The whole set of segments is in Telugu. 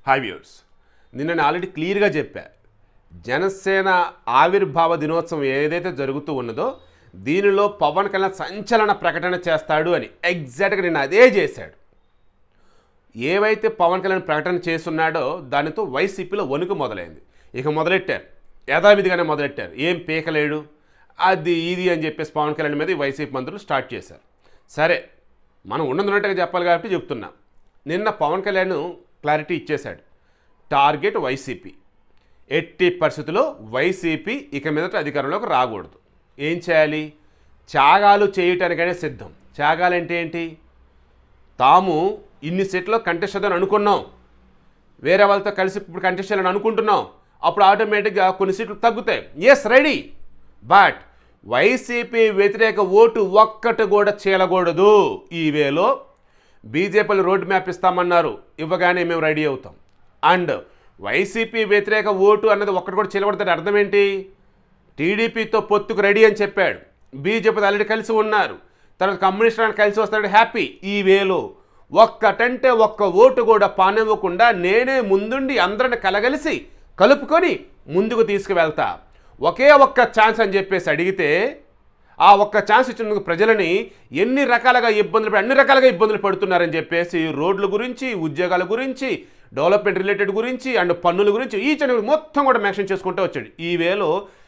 హాయ్ వ్యూర్స్ నిన్న నేను ఆల్రెడీ క్లియర్గా చెప్పా జనసేన ఆవిర్భావ దినోత్సవం ఏదైతే జరుగుతూ ఉన్నదో దీనిలో పవన్ కళ్యాణ్ సంచలన ప్రకటన చేస్తాడు అని ఎగ్జాక్ట్గా నేను అదే చేశాడు ఏవైతే పవన్ కళ్యాణ్ ప్రకటన చేస్తున్నాడో దానితో వైసీపీలో వణుకు మొదలైంది ఇక మొదలెట్టారు యథావిధిగానే మొదలెట్టారు ఏం పీకలేడు అది ఇది అని చెప్పేసి పవన్ కళ్యాణ్ మీద ఈ వైసీపీ మంత్రులు స్టార్ట్ చేశారు సరే మనం ఉన్నది ఉన్నట్టుగా చెప్పాలి కాబట్టి చెప్తున్నా నిన్న పవన్ కళ్యాణ్ క్లారిటీ ఇచ్చేశాడు టార్గెట్ వైసీపీ ఎట్టి పరిస్థితుల్లో వైసీపీ ఇక మీదట అధికారంలోకి రాకూడదు ఏం చేయాలి త్యాగాలు చేయటానికైనా సిద్ధం త్యాగాలంటే ఏంటి తాము ఇన్ని సెట్లో కంటెస్ట్ అని అనుకున్నాం వేరే వాళ్ళతో కలిసి ఇప్పుడు కంటెస్ట్ చేయాలని అనుకుంటున్నాం అప్పుడు ఆటోమేటిక్గా కొన్ని సీట్లు తగ్గుతాయి ఎస్ రెడీ బట్ వైసీపీ వ్యతిరేక ఓటు ఒక్కటి కూడా చీలకూడదు ఈ వేలో బీజేపీలు రోడ్ మ్యాప్ ఇస్తామన్నారు ఇవ్వగానే మేము రెడీ అవుతాం అండ్ వైసీపీ వ్యతిరేక ఓటు అన్నది ఒక్కటి కూడా చీలకూడదు అర్థం ఏంటి టీడీపీతో పొత్తుకు రెడీ అని చెప్పాడు బీజేపీతో ఆల్రెడీ కలిసి ఉన్నారు తర్వాత కమ్యూనిస్ట్ ఆయన కలిసి వస్తాడు హ్యాపీ ఈ వేలో ఒక్కటంటే ఒక్క ఓటు కూడా పానివ్వకుండా నేనే ముందుండి అందరిని కలగలిసి కలుపుకొని ముందుకు తీసుకువెళ్తా ఒకే ఒక్క ఛాన్స్ అని చెప్పేసి అడిగితే ఆ ఒక్క ఛాన్స్ ఇచ్చినందుకు ప్రజలని ఎన్ని రకాలుగా ఇబ్బందులు పడి- అన్ని రకాలుగా ఇబ్బందులు పడుతున్నారని చెప్పేసి రోడ్ల గురించి ఉద్యోగాల గురించి డెవలప్మెంట్ రిలేటెడ్ గురించి అండ్ పన్నుల గురించి ఈ చెడు మొత్తం కూడా మెన్షన్ చేసుకుంటూ వచ్చాడు ఈ వేలో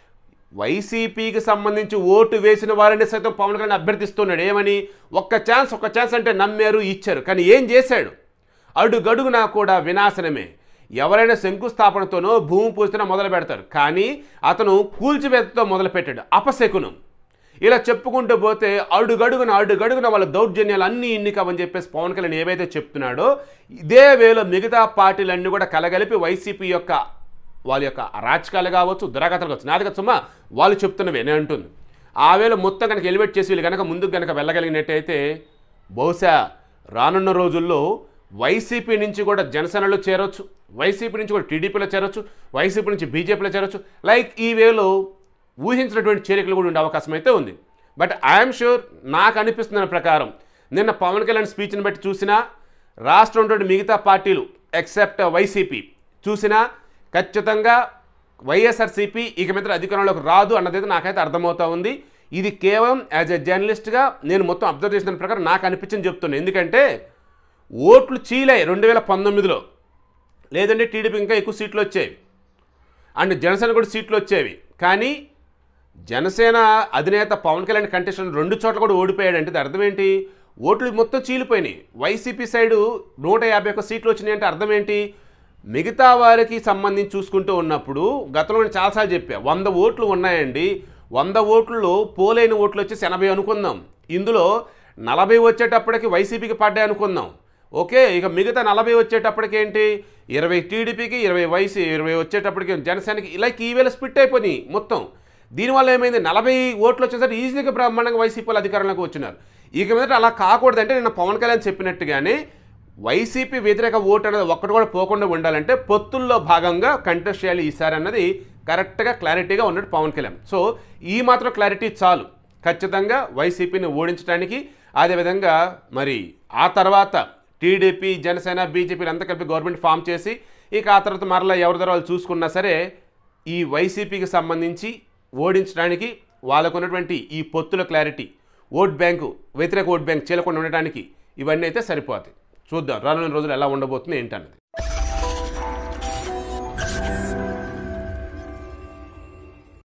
వైసీపీకి సంబంధించి ఓటు వేసిన వారిని సైతం పవన్ కళ్యాణ్ అభ్యర్థిస్తున్నాడు ఏమని ఒక్క ఛాన్స్ ఒక్క ఛాన్స్ అంటే నమ్మారు ఇచ్చారు కానీ ఏం చేశాడు అడుగడుగునా కూడా వినాశనమే ఎవరైనా శంకుస్థాపనతోనో భూమి పూజతోనో మొదలు పెడతారు కానీ అతను కూల్చివేతతో మొదలు పెట్టాడు అపశకునం ఇలా చెప్పుకుంటూ పోతే అడుగడుగున అడుగడుగున వాళ్ళ దౌర్జన్యాలు అన్నీ ఇన్ని కావని చెప్పేసి పవన్ కళ్యాణ్ ఏవైతే చెప్తున్నాడో ఇదే వేలో మిగతా పార్టీలన్నీ కూడా కలగలిపి వైసీపీ యొక్క వాళ్ళ యొక్క అరాచకాలు కావచ్చు దురాగతాలు కావచ్చు నాది కదా సుమా వాళ్ళు చెప్తున్నవే నేను అంటుంది ఆ వేళ మొత్తం కనుక ఎలివేట్ చేసి వీళ్ళు కనుక ముందుకు కనుక వెళ్ళగలిగినట్టయితే బహుశా రానున్న రోజుల్లో వైసీపీ నుంచి కూడా జనసేనలో చేరొచ్చు వైసీపీ నుంచి కూడా టీడీపీలో చేరొచ్చు వైసీపీ నుంచి బీజేపీలో చేరొచ్చు లైక్ ఈ వేలో ఊహించినటువంటి చేరికలు కూడా ఉండే అవకాశం అయితే ఉంది బట్ ఐఎమ్ షూర్ నాకు అనిపిస్తున్న ప్రకారం నిన్న పవన్ కళ్యాణ్ స్పీచ్ని బట్టి చూసినా రాష్ట్రం ఉన్నటువంటి మిగతా పార్టీలు ఎక్సెప్ట్ వైసీపీ చూసినా ఖచ్చితంగా వైఎస్ఆర్సీపీ ఇక మీద అధికారంలోకి రాదు అన్నదైతే నాకైతే అర్థమవుతా ఉంది ఇది కేవలం యాజ్ ఎ జర్నలిస్ట్గా నేను మొత్తం అబ్జర్వ్ చేసిన ప్రకారం నాకు అనిపించింది చెప్తున్నాను ఎందుకంటే ఓట్లు చీలాయి రెండు వేల పంతొమ్మిదిలో లేదంటే టీడీపీ ఇంకా ఎక్కువ సీట్లు వచ్చేవి అండ్ జనసేన కూడా సీట్లు వచ్చేవి కానీ జనసేన అధినేత పవన్ కళ్యాణ్ కంటెస్టెంట్ రెండు చోట్ల కూడా ఓడిపోయాడు అంటే అర్థం ఏంటి ఓట్లు మొత్తం చీలిపోయినాయి వైసీపీ సైడు నూట యాభై ఒక్క సీట్లు వచ్చినాయి అంటే అర్థం ఏంటి మిగతా వారికి సంబంధించి చూసుకుంటూ ఉన్నప్పుడు గతంలో నేను చాలాసార్లు చెప్పా వంద ఓట్లు ఉన్నాయండి వంద ఓట్లలో పోలైన ఓట్లు వచ్చేసి ఎనభై అనుకుందాం ఇందులో నలభై వచ్చేటప్పటికి వైసీపీకి పడ్డాయి అనుకుందాం ఓకే ఇక మిగతా నలభై వచ్చేటప్పటికి ఏంటి ఇరవై టీడీపీకి ఇరవై వైసీ ఇరవై వచ్చేటప్పటికి జనసేనకి ఇలా ఈవేళ స్ప్లిట్ అయిపోయినాయి మొత్తం దీనివల్ల ఏమైంది నలభై ఓట్లు వచ్చేసరికి ఈజీగా బ్రహ్మాండంగా వైసీపీ వాళ్ళు అధికారంలోకి వచ్చినారు ఇక మీదట అలా కాకూడదంటే నిన్న పవన్ కళ్యాణ్ చెప్పినట్టుగానే వైసీపీ వ్యతిరేక ఓటు అనేది ఒక్కటి కూడా పోకుండా ఉండాలంటే పొత్తుల్లో భాగంగా కంటెస్ట్ చేయాలి ఈసారి అన్నది కరెక్ట్గా క్లారిటీగా ఉన్నట్టు పవన్ కళ్యాణ్ సో ఈ మాత్రం క్లారిటీ చాలు ఖచ్చితంగా వైసీపీని ఓడించడానికి అదేవిధంగా మరి ఆ తర్వాత టీడీపీ జనసేన బీజేపీలు అంతా కలిపి గవర్నమెంట్ ఫామ్ చేసి ఇక ఆ తర్వాత మరలా ఎవరి ద్వారా వాళ్ళు చూసుకున్నా సరే ఈ వైసీపీకి సంబంధించి ఓడించడానికి వాళ్ళకు ఉన్నటువంటి ఈ పొత్తుల క్లారిటీ ఓట్ బ్యాంకు వ్యతిరేక ఓట్ బ్యాంక్ చీలకుండా ఉండటానికి ఇవన్నీ అయితే సరిపోతాయి చూద్దాం రానున్న రోజులు ఎలా ఉండబోతుంది ఏంటన్నది